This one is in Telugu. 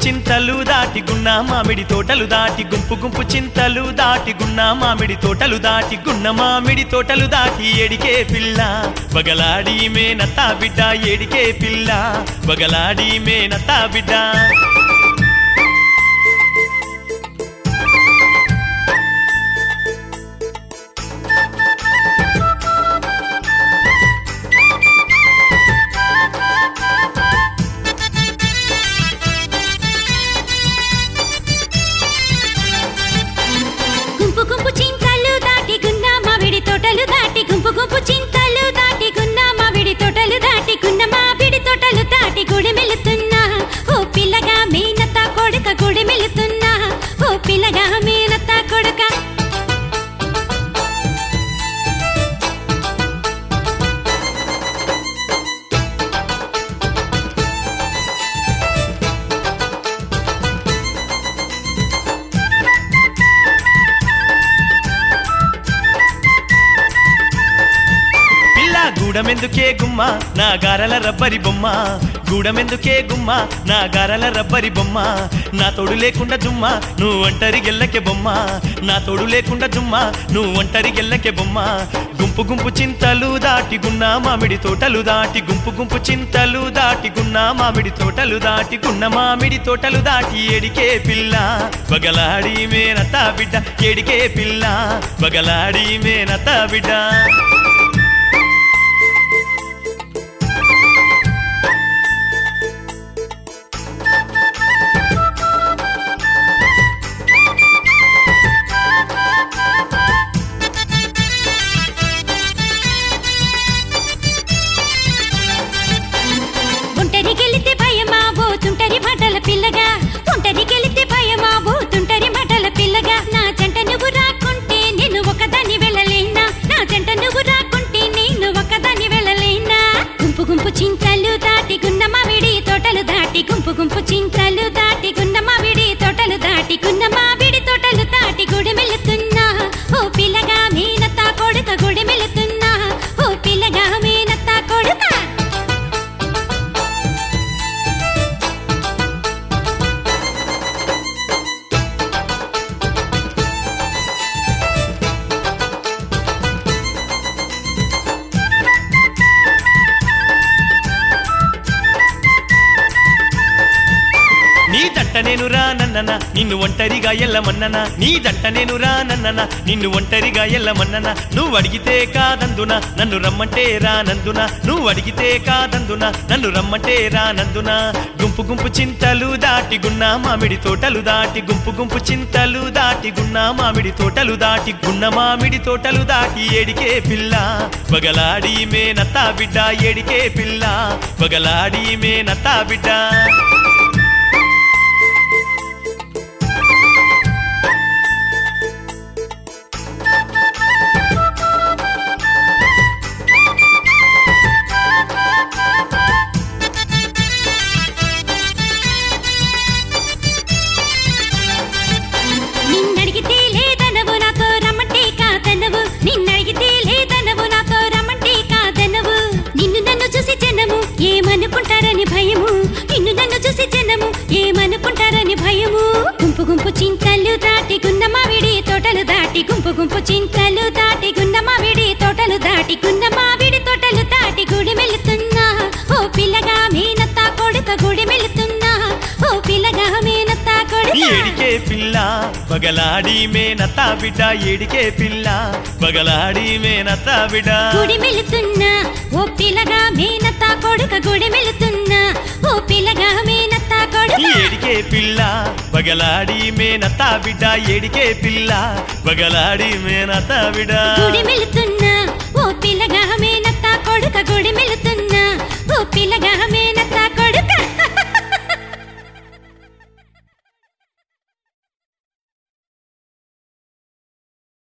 చింతలు దాటి గున్న మామిడి తోటలు దాటి గుంపు గుంపు చింతలు దాటి గున్న మామిడి తోటలు దాటి గున్న మామిడి తోటలు దాటి ఎడికే పిల్ల బగలాడి మేనత్తా బిడ్డ ఎడికే పిల్ల బగలాడి మేనత్తా బిడ్డ గుంపు గుంపు చింతలు దాటి గున్న మామిడి తోటలు దాటి గుంపు గుంపు చింతలు దాటి గున్న మామిడి తోటలు దాటి గున్న మామిడి తోటలు దాటి గుడి మెలుతున్నా ఓ పిల్లగా మేనత్త కొడుక గుడి మెలుతున్నా ఓ పిల్లగా మేనత్త కొడుక పిల్ల గూడమెందుకే గుమ్మ నా గారల రబ్బరి బొమ్మ గూడమెందుకే గుమ్మ నా గారల రబ్బరి బొమ్మ నా తోడు లేకుండా జుమ్మ నువ్వు ఒంటరి గెల్లకే బొమ్మ నా తోడు లేకుండా జుమ్మ నువ్వు ఒంటరి గెల్లకే బొమ్మ గుంపు గుంపు చింతలు దాటి గున్న మామిడి తోటలు దాటి గుంపు గుంపు చింతలు దాటి గున్న మామిడి తోటలు దాటి గున్న మామిడి తోటలు దాటి ఎడికే పిల్ల బగలాడి మేనతా బిడ్డ ఎడికే పిల్ల బగలాడి మేనతా బిడ్డ ఒంటరి గెలితే భయమా పోతుంటరి మాటల పిల్లగా ఒంటరి గెలితే భయమా పోతుంటరి మాటల పిల్లగా నా జంట నువ్వు రాకుంటే నేను ఒకదాన్ని వెళ్ళలేనా నా జంట నువ్వు రాకుంటే నేను ఒకదాన్ని వెళ్ళలేనా గుంపు గుంపు చింతలు దాటి గున్న మామిడి తోటలు దాటి గుంపు గుంపు చింతలు దాటి గున్న మామిడి తోటలు దాటి గున్న మామిడి తోటలు దాటి గుడి మెలుతున్నా ఓ పిల్లగా మేనత్త కొడుక గుడి మెలుతున్నా ఓ పిల్లగా మేనత్త కొడుక నీ దంట నేను రానన్నన నిన్ను ఒంటరిగా ఎల్లమన్నన నీ దంట నేను రానన్నన నిన్ను ఒంటరిగా ఎల్లమన్నన నువ్వు అడిగితే కాదందున నన్ను రమ్మంటే రానందున నువ్వు అడిగితే కాదందున నన్ను రమ్మంటే రానందున గుంపు గుంపు చింతలు దాటి గున్న మామిడి తోటలు దాటి గుంపు గుంపు చింతలు దాటి గున్న మామిడి తోటలు దాటి గున్న మామిడి తోటలు దాటి ఏడికే పిల్ల బగలాడి మేనత్తా బిడ్డ ఏడికే పిల్ల బగలాడి మేనత్తా బిడ్డ నిన్నడిగితే లేదనవు నాతో రమ్మంటే కాదనవు నిన్నడిగితే లేదనవు నాతో రమ్మంటే కాదనవు నిన్ను నన్ను చూసి జనము ఏమనుకుంటారని భయము నిన్ను నన్ను చూసి జనము ఏమనుకుంటారని భయము గుంపు గుంపు చింతలు దాటి గున్న మామిడి తోటలు దాటి గుంపు గుంపు చింతలు దాటి గున్న మామిడి తోటలు దాటి గున్న మామిడి తోటలు దాటి గుడి మెలుతున్నా ఓ పిల్లగా మేనత్త కొడుక గుడి మెలుతున్నా ఓ పిల్లగా మేనత్త కొడుక ఏడికే పిల్ల బగలాడి మేనత్తా బిడ్డ ఏడికే పిల్ల బగలాడి మేనత్తా బిడ్డ గుడి మెలుతున్నా ఓ పిల్లగా మేనత్త కొడుక గుడి మెలుతున్నా ఓ పిల్లగా మేనత్త కొడుక ఏడికే పిల్ల బగలాడి మేనత్తా బిడ్డ ఏడికే పిల్ల బగలాడి మేనత్తా బిడ్డ గుడి మెలుతున్నా ఓ పిల్లగా మేనత్త కొడుక గుడి మెలుతున్నా ఓ పిల్లగా మేనత్త